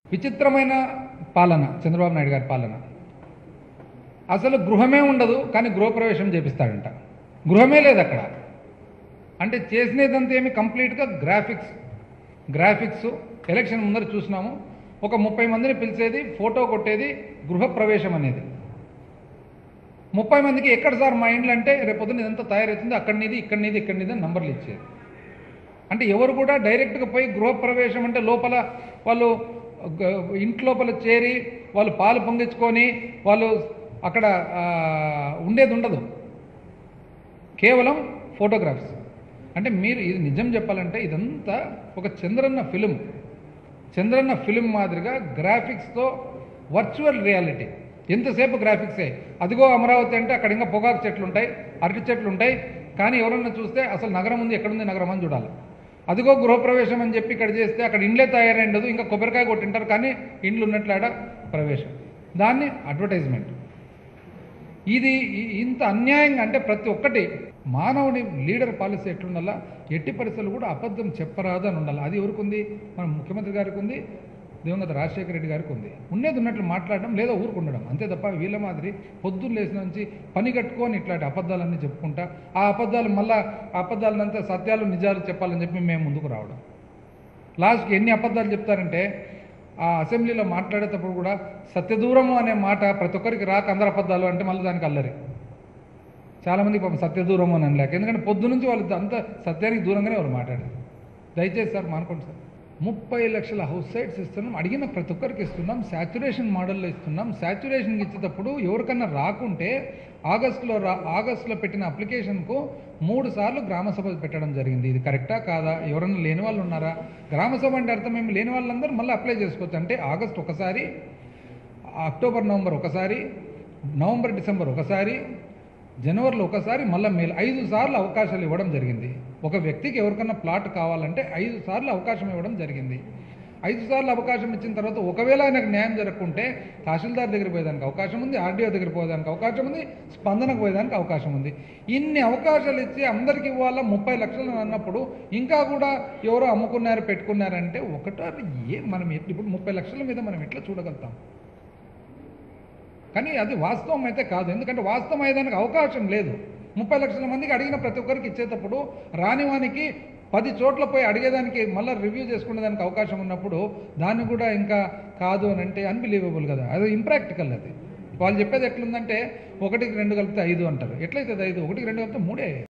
విచిత్రమైన పాలన చంద్రబాబు నాయుడు గారి పాలన అసలు గృహమే ఉండదు కానీ గృహప్రవేశం చేపిస్తాడంట గృహమే లేదు అక్కడ అంటే చేసినదంతా ఏమి కంప్లీట్గా గ్రాఫిక్స్ గ్రాఫిక్స్ ఎలక్షన్ ముందర చూసినాము ఒక ముప్పై మందిని పిలిచేది ఫోటో కొట్టేది గృహప్రవేశం అనేది ముప్పై మందికి ఎక్కడ సార్ మా ఇండ్లు అంటే రేపొద్దున ఇదంతా తయారవుతుంది అక్కడినిది ఇక్కడినిది ఇక్కడినిది అని నంబర్లు ఇచ్చేది అంటే ఎవరు కూడా డైరెక్ట్గా పోయి గృహప్రవేశం అంటే లోపల వాళ్ళు గ- ఇంటి లోపల చేరి వాళ్ళు పాలు పొంగించుకొని వాళ్ళు అక్కడ ఆ, ఉండేది ఉండదు కేవలం ఫోటోగ్రాఫ్స్ అంటే మీరు ఇది నిజం చెప్పాలంటే ఇదంతా ఒక చంద్రన్న ఫిలిం చంద్రన్న ఫిలిం మాదిరిగా గ్రాఫిక్స్తో వర్చువల్ రియాలిటీ ఎంతసేపు గ్రాఫిక్సే అదిగో అమరావతి అంటే అక్కడ ఇంకా పొగాకు చెట్లు ఉంటాయి అరటి చెట్లు ఉంటాయి కానీ ఎవరన్నా చూస్తే అసలు నగరం ఉంది ఎక్కడుంది నగరం అని చూడాలి అదిగో గృహప్రవేశం అని చెప్పి ఇక్కడ చేస్తే అక్కడ ఇండ్లే తయారైండదు ఇంకా కొబ్బరికాయ కొట్టింటారు కానీ ఇండ్లు ఉన్నట్లాడ ప్రవేశం దాన్ని అడ్వర్టైజ్మెంట్ ఇది ఇ- ఇంత అన్యాయంగా అంటే ప్రతి ఒక్కటి మానవుని లీడర్ పాలసీ ఎట్లుండాలా ఎట్టి పరిస్థితులు కూడా అబద్ధం చెప్పరాదు అని ఉండాలి అది ఎవరికి ఉంది మన ముఖ్యమంత్రి గారికి ఉంది దివంగత రాజశేఖర రెడ్డి గారికి ఉంది ఉండేది ఉన్నట్లు మాట్లాడడం లేదా ఊరుకుండడం అంతే తప్ప వీళ్ళ మాదిరి పొద్దున్న లేచిన నుంచి పని కట్టుకొని ఇట్లాంటి అబద్ధాలన్నీ చెప్పుకుంటా ఆ అబద్ధాలు మళ్ళా ఆ అబద్ధాలనంతా సత్యాలు నిజాలు చెప్పాలని చెప్పి మేము ముందుకు రావడం లాస్ట్కి ఎన్ని అబద్ధాలు చెప్తారంటే ఆ అసెంబ్లీలో మాట్లాడేటప్పుడు కూడా సత్యదూరము అనే మాట ప్రతి ఒక్కరికి రాక అందరు అబద్ధాలు అంటే మళ్ళీ దానికి అల్లరి చాలామంది పాపం సత్యదూరము అని అనలేక ఎందుకంటే పొద్దు నుంచి వాళ్ళు అంత సత్యానికి దూరంగానే వాళ్ళు మాట్లాడారు దయచేసి సార్ మానుకోండి సార్ ముప్పై లక్షల హౌస్ సైట్స్ ఇస్తున్నాం అడిగిన ప్రతి ఒక్కరికి ఇస్తున్నాం శాచురేషన్ మోడల్లో ఇస్తున్నాం శాచురేషన్కి ఇచ్చేటప్పుడు ఎవరికన్నా రాకుంటే ఆగస్టులో రా ఆగస్టులో పెట్టిన అప్లికేషన్కు మూడు సార్లు గ్రామ సభ పెట్టడం జరిగింది ఇది కరెక్టా కాదా ఎవరన్నా లేని వాళ్ళు ఉన్నారా గ్రామ సభ అంటే అర్థం ఏమి లేని వాళ్ళందరూ మళ్ళీ అప్లై చేసుకోవచ్చు అంటే ఆగస్ట్ ఒకసారి అక్టోబర్ నవంబర్ ఒకసారి నవంబర్ డిసెంబర్ ఒకసారి జనవరిలో ఒకసారి మళ్ళీ మేలు ఐదు సార్లు అవకాశాలు ఇవ్వడం జరిగింది ఒక వ్యక్తికి ఎవరికన్నా ప్లాట్ కావాలంటే ఐదు సార్లు అవకాశం ఇవ్వడం జరిగింది ఐదు సార్లు అవకాశం ఇచ్చిన తర్వాత ఒకవేళ ఆయనకు న్యాయం జరగకుంటే తహసీల్దార్ దగ్గర పోయేదానికి అవకాశం ఉంది ఆర్డీఓ దగ్గర పోయేదానికి అవకాశం ఉంది స్పందనకు పోయేదానికి అవకాశం ఉంది ఇన్ని అవకాశాలు ఇచ్చి అందరికి ఇవ్వాలా ముప్పై లక్షలు అన్నప్పుడు ఇంకా కూడా ఎవరో అమ్ముకున్నారు పెట్టుకున్నారంటే ఒకటో ఏ మనం ఎట్- ఇప్పుడు ముప్పై లక్షల మీద మనం ఎట్లా చూడగలుగుతాం కానీ అది వాస్తవం అయితే కాదు ఎందుకంటే వాస్తవం అయ్యేదానికి అవకాశం లేదు ముప్పై లక్షల మందికి అడిగిన ప్రతి ఒక్కరికి ఇచ్చేటప్పుడు రానివానికి పది చోట్ల పోయి అడిగేదానికి మళ్ళీ రివ్యూ చేసుకునేదానికి అవకాశం ఉన్నప్పుడు దాన్ని కూడా ఇంకా కాదు అని అంటే అన్బిలీవబుల్ కదా అది ఇంప్రాక్టికల్ అది వాళ్ళు చెప్పేది ఎట్లుందంటే ఒకటికి రెండు కలిపితే ఐదు అంటారు ఎట్లయితే అది ఐదు ఒకటికి రెండు కలిపితే మూడే